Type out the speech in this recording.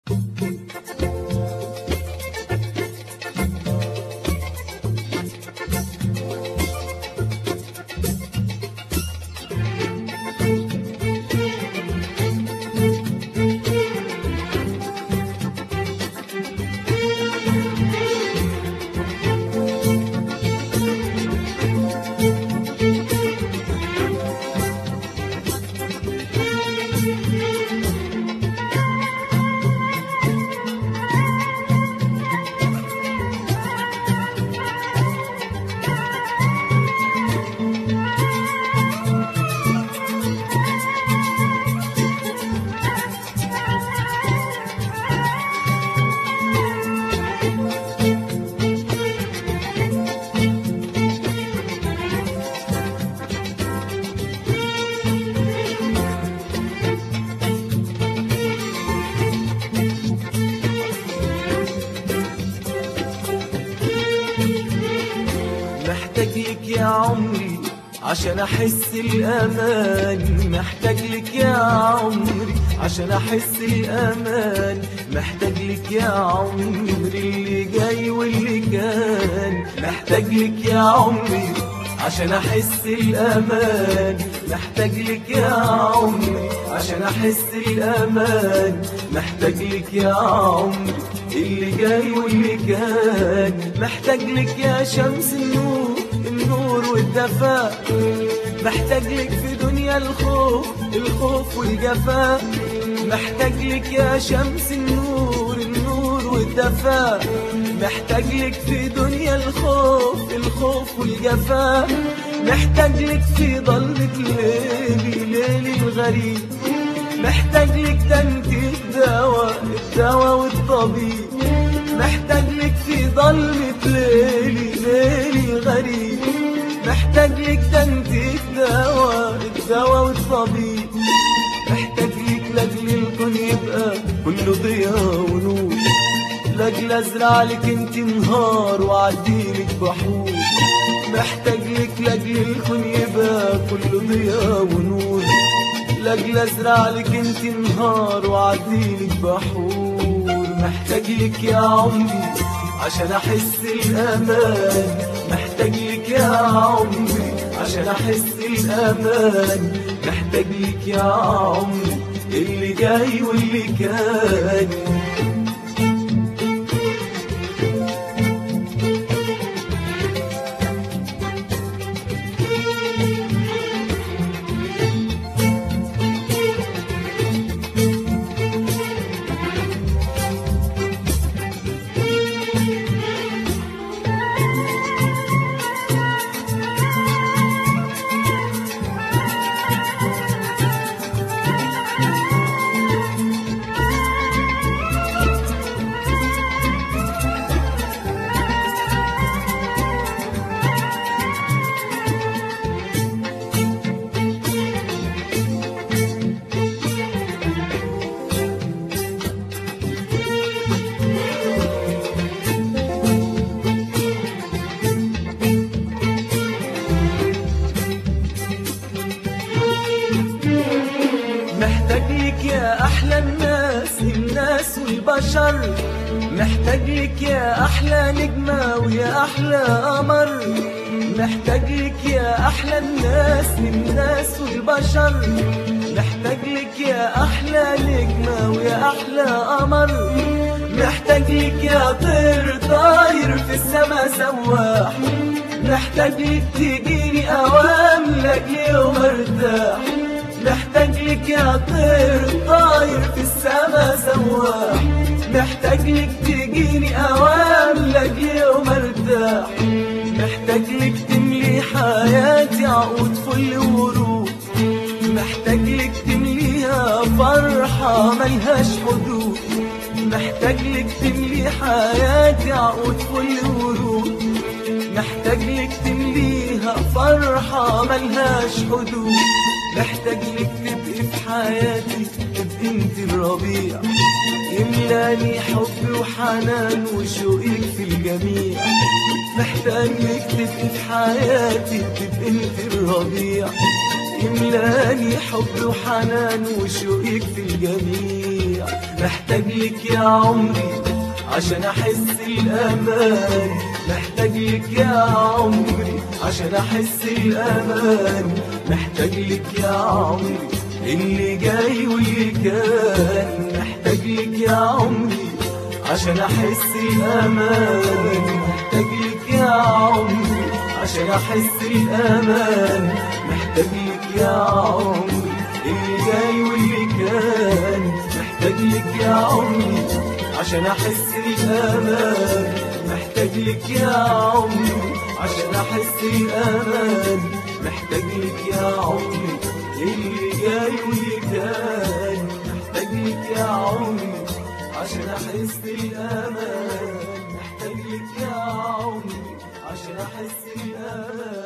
محتاج لك يا عمري عشان احس الامان محتاج لك يا عمري عشان احس الامان محتاج لك يا عمري اللي جاي واللي كان محتاج لك يا عمري عشان احس الامان محتاج لك يا عمري عشان احس الامان محتاج لك يا عمري اللي جاي واللي كان محتاج لك يا شمس النور النور والدفاء محتاج لك في دنيا الخوف الخوف والجفاء محتاج لك يا شمس النور النور والدفاء محتاج لك في دنيا الخوف الخوف والجفاء محتاج لك في ضلمة ليلي ليلي الغريب محتاج لك ده انت الدواء الدواء والطبيب محتاج لك في ضلمة ليلي ليلي غريب محتاج لك ده انت الدواء الدواء والطبيب محتاج لك لاجل الكون يبقى كله ضياء ونور لاجل ازرع لك انت نهار واعديلك بحور محتاج لك لاجل الكون يبقى كله ضياء ونور لاجل ازرع لك انت نهار واعديلك بحور محتاج لك يا عمري عشان احس الامان محتاج لك يا عمري عشان احس الامان محتاج لك يا عمري اللي جاي واللي كان محتاج لك يا احلى الناس الناس والبشر محتاج لك يا احلى نجمه ويا احلى قمر محتاج لك يا احلى الناس الناس والبشر محتاج لك يا احلى نجمه ويا احلى قمر محتاج لك يا طير طاير في السما سواح محتاج لك تجيني اوام لاجلي ومرتاح محتاج لك يا طير طاير في السما سواح محتاج لك تجيني اوام لاجلي ومرتاح محتاج لك تملي حياتي عقود فل ورود محتاج لك تمليها فرحة ملهاش حدود محتاج لك تملي حياتي عقود فل ورود محتاج لك تمليها فرحة ملهاش حدود محتاج لك تبقي في حياتي تبقي انت الربيع يملاني حب وحنان وشوقك في الجميع محتاج لك تبقي في حياتي تبقي انت الربيع يملاني حب وحنان وشوقك في الجميع ضيع محتاج لك يا عمري عشان احس الامان محتاج لك يا عمري عشان احس الامان محتاج لك يا عمري اللي جاي واللي كان محتاج لك يا عمري عشان احس الامان محتاج لك يا عمري عشان احس الامان محتاج لك يا عمري اللي جاي واللي كان محتاج لك يا عمري عشان احس الامان محتاج لك يا عمري عشان احس الامان محتاج لك يا عمري اللي جاي واللي كان محتاج لك يا عمري عشان احس الامان محتاج لك يا عمري عشان احس الامان